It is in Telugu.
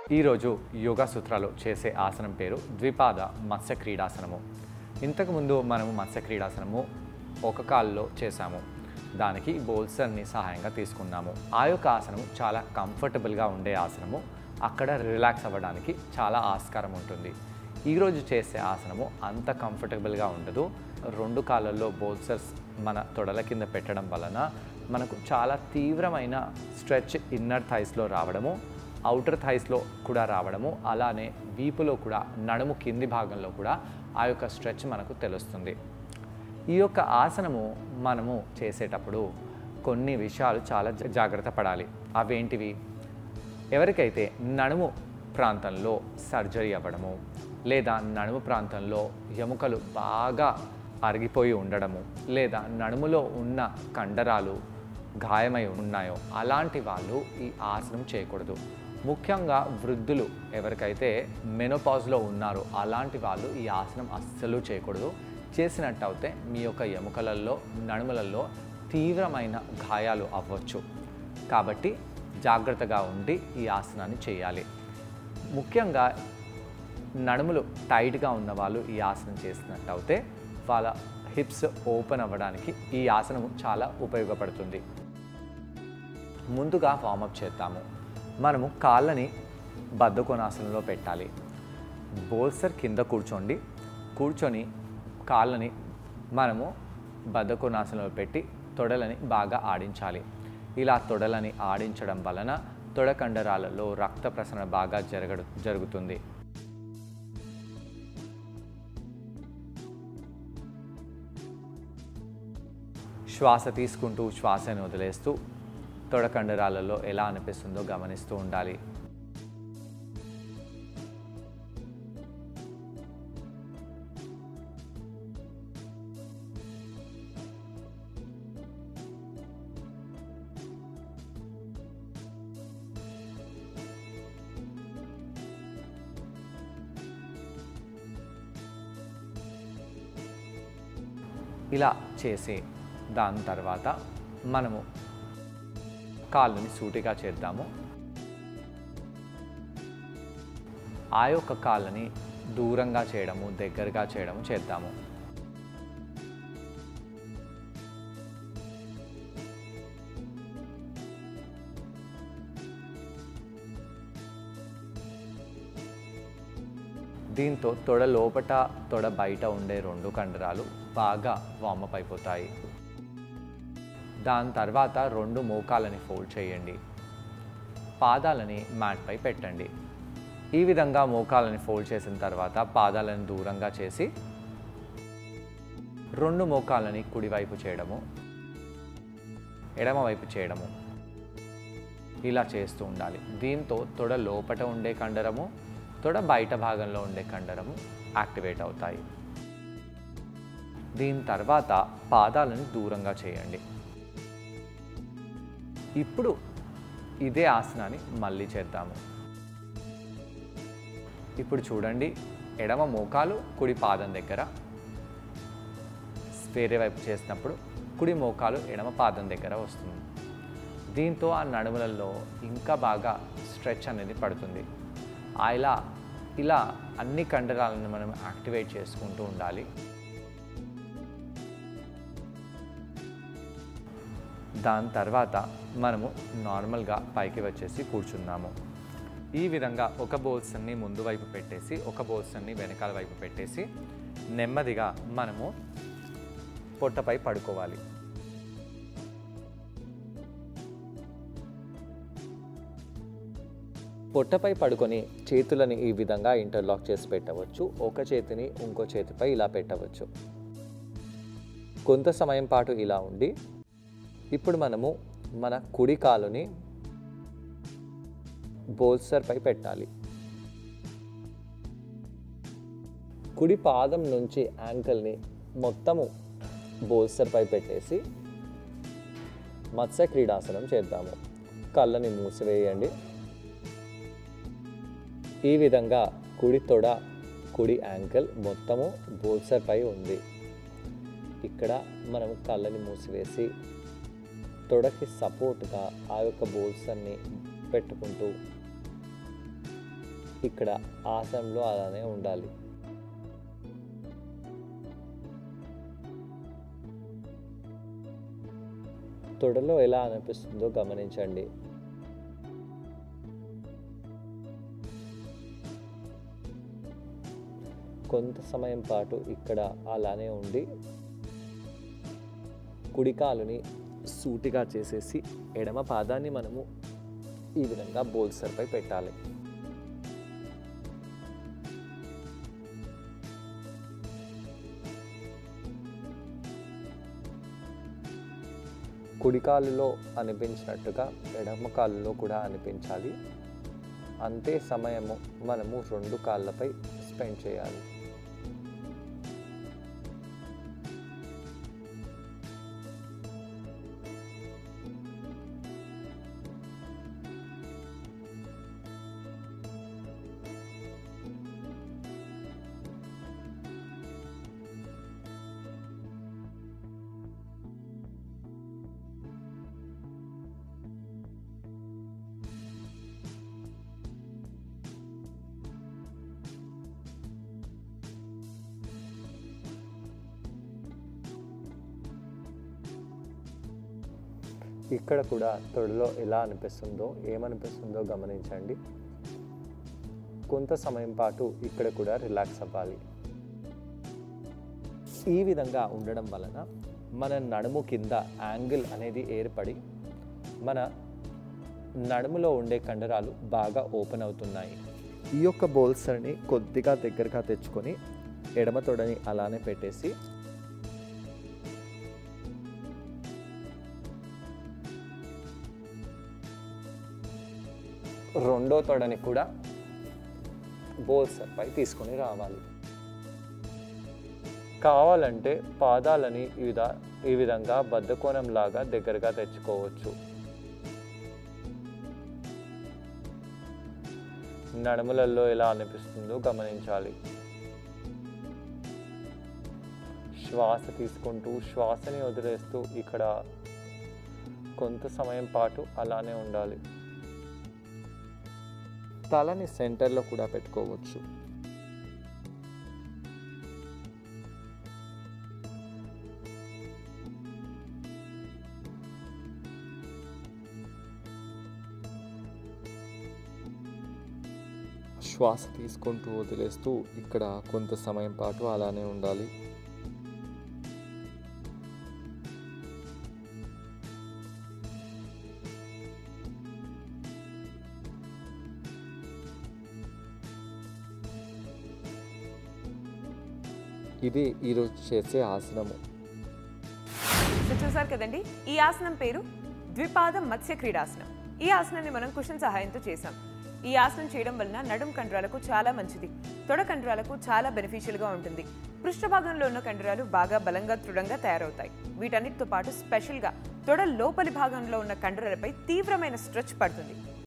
ఈరోజు యోగా సూత్రాలు చేసే ఆసనం పేరు ద్విపాద మత్స్య క్రీడాసనము ఇంతకుముందు మనము మత్స్య క్రీడాసనము ఒక కాల్లో చేశాము దానికి బోల్సర్ని సహాయంగా తీసుకున్నాము ఆ యొక్క ఆసనము చాలా కంఫర్టబుల్గా ఉండే ఆసనము అక్కడ రిలాక్స్ అవ్వడానికి చాలా ఆస్కారం ఉంటుంది ఈరోజు చేసే ఆసనము అంత కంఫర్టబుల్గా ఉండదు రెండు కాళ్ళల్లో బోల్సర్స్ మన తొడల కింద పెట్టడం వలన మనకు చాలా తీవ్రమైన స్ట్రెచ్ ఇన్నర్ థైస్లో రావడము అవుటర్ థైస్లో కూడా రావడము అలానే వీపులో కూడా నడుము కింది భాగంలో కూడా ఆ యొక్క స్ట్రెచ్ మనకు తెలుస్తుంది ఈ యొక్క ఆసనము మనము చేసేటప్పుడు కొన్ని విషయాలు చాలా జా- జాగ్రత్త పడాలి అవేంటివి ఎవరికైతే నడుము ప్రాంతంలో సర్జరీ అవ్వడము లేదా నడుము ప్రాంతంలో ఎముకలు బాగా అరిగిపోయి ఉండడము లేదా నడుములో ఉన్న కండరాలు గాయమై ఉన్నాయో అలాంటి వాళ్ళు ఈ ఆసనం చేయకూడదు ముఖ్యంగా వృద్ధులు ఎవరికైతే మెనోపాజ్లో ఉన్నారో అలాంటి వాళ్ళు ఈ ఆసనం అస్సలు చేయకూడదు చేసినట్టు అయితే మీ యొక్క ఎముకలలో నడుములలో తీవ్రమైన గాయాలు అవ్వచ్చు కాబట్టి జాగ్రత్తగా ఉండి ఈ ఆసనాన్ని చేయాలి ముఖ్యంగా నడుములు టైట్గా ఉన్న వాళ్ళు ఈ ఆసనం చేసినట్టు అయితే వాళ్ళ హిప్స్ ఓపెన్ అవ్వడానికి ఈ ఆసనము చాలా ఉపయోగపడుతుంది ముందుగా వార్మప్ చేద్దాము మనము కాళ్ళని బద్ధకోనాసనంలో పెట్టాలి బోల్సర్ కింద కూర్చోండి కూర్చొని కాళ్ళని మనము బద్ధకోనాసనంలో పెట్టి తొడలని బాగా ఆడించాలి ఇలా తొడలని ఆడించడం వలన తొడ కండరాలలో రక్త ప్రసరణ బాగా జరగడు జరుగుతుంది శ్వాస తీసుకుంటూ శ్వాసను వదిలేస్తూ తొడ కండరాలలో ఎలా అనిపిస్తుందో గమనిస్తూ ఉండాలి ఇలా చేసి దాని తర్వాత మనము కాళ్ళని సూటిగా చేద్దాము ఆ యొక్క కాళ్ళని దూరంగా చేయడము దగ్గరగా చేయడము చేద్దాము దీంతో తొడ లోపట తొడ బయట ఉండే రెండు కండరాలు బాగా వామప్ అయిపోతాయి దాని తర్వాత రెండు మోకాలని ఫోల్డ్ చేయండి పాదాలని మ్యాట్పై పెట్టండి ఈ విధంగా మోకాలని ఫోల్డ్ చేసిన తర్వాత పాదాలను దూరంగా చేసి రెండు మోకాలని కుడివైపు చేయడము ఎడమవైపు చేయడము ఇలా చేస్తూ ఉండాలి దీంతో తొడ లోపట ఉండే కండరము తొడ బయట భాగంలో ఉండే కండరము యాక్టివేట్ అవుతాయి దీని తర్వాత పాదాలను దూరంగా చేయండి ఇప్పుడు ఇదే ఆసనాన్ని మళ్ళీ చేద్దాము ఇప్పుడు చూడండి ఎడమ మోకాలు కుడి పాదం దగ్గర వేరే వైపు చేసినప్పుడు కుడి మోకాలు ఎడమ పాదం దగ్గర వస్తుంది దీంతో ఆ నడుములలో ఇంకా బాగా స్ట్రెచ్ అనేది పడుతుంది ఆ ఇలా ఇలా అన్ని కండరాలను మనం యాక్టివేట్ చేసుకుంటూ ఉండాలి దాని తర్వాత మనము నార్మల్గా పైకి వచ్చేసి కూర్చున్నాము ఈ విధంగా ఒక బోల్సన్ని ముందు వైపు పెట్టేసి ఒక బోల్సన్ని వెనకాల వైపు పెట్టేసి నెమ్మదిగా మనము పొట్టపై పడుకోవాలి పొట్టపై పడుకొని చేతులని ఈ విధంగా ఇంటర్లాక్ చేసి పెట్టవచ్చు ఒక చేతిని ఇంకో చేతిపై ఇలా పెట్టవచ్చు కొంత సమయం పాటు ఇలా ఉండి ఇప్పుడు మనము మన కుడి కాలుని బోల్సర్పై పెట్టాలి కుడి పాదం నుంచి యాంకల్ని మొత్తము బోల్సర్పై పెట్టేసి మత్స్య క్రీడాసనం చేద్దాము కళ్ళని మూసివేయండి ఈ విధంగా కుడి తొడ కుడి యాంకిల్ మొత్తము బోల్సర్పై ఉంది ఇక్కడ మనం కళ్ళని మూసివేసి తొడకి సపోర్ట్గా ఆ యొక్క బోల్సర్ని పెట్టుకుంటూ ఇక్కడ ఆసనంలో అలానే ఉండాలి తొడలో ఎలా అనిపిస్తుందో గమనించండి కొంత సమయం పాటు ఇక్కడ అలానే ఉండి కుడికాలుని సూటిగా చేసేసి ఎడమ పాదాన్ని మనము ఈ విధంగా బోల్సర్పై పెట్టాలి కుడి కాలులో అనిపించినట్టుగా ఎడమ కాలులో కూడా అనిపించాలి అంతే సమయము మనము రెండు కాళ్ళపై స్పెండ్ చేయాలి ఇక్కడ కూడా తొడలో ఎలా అనిపిస్తుందో ఏమనిపిస్తుందో గమనించండి కొంత సమయం పాటు ఇక్కడ కూడా రిలాక్స్ అవ్వాలి ఈ విధంగా ఉండడం వలన మన నడుము కింద యాంగిల్ అనేది ఏర్పడి మన నడుములో ఉండే కండరాలు బాగా ఓపెన్ అవుతున్నాయి ఈ యొక్క బోల్సర్ని కొద్దిగా దగ్గరగా తెచ్చుకొని ఎడమ తొడని అలానే పెట్టేసి రెండో తొడని కూడా బోల్సర్పై తీసుకొని రావాలి కావాలంటే పాదాలని ఈ విధ ఈ విధంగా బద్ధకోణంలాగా దగ్గరగా తెచ్చుకోవచ్చు నడుములలో ఎలా అనిపిస్తుందో గమనించాలి శ్వాస తీసుకుంటూ శ్వాసని వదిలేస్తూ ఇక్కడ కొంత సమయం పాటు అలానే ఉండాలి తలని సెంటర్లో కూడా పెట్టుకోవచ్చు శ్వాస తీసుకుంటూ వదిలేస్తూ ఇక్కడ కొంత సమయం పాటు అలానే ఉండాలి ఇది ఈరోజు చేసే ఆసనము సో చూసారు కదండి ఈ ఆసనం పేరు ద్విపాద మత్స్య క్రీడాసనం ఈ ఆసనాన్ని మనం కుషన్ సహాయంతో చేసాం ఈ ఆసనం చేయడం వలన నడుం కండరాలకు చాలా మంచిది తొడ కండరాలకు చాలా బెనిఫిషియల్గా ఉంటుంది పృష్ఠభాగంలో ఉన్న కండరాలు బాగా బలంగా దృఢంగా తయారవుతాయి వీటన్నిటితో పాటు స్పెషల్గా తొడ లోపలి భాగంలో ఉన్న కండరాలపై తీవ్రమైన స్ట్రెచ్ పడుతుంది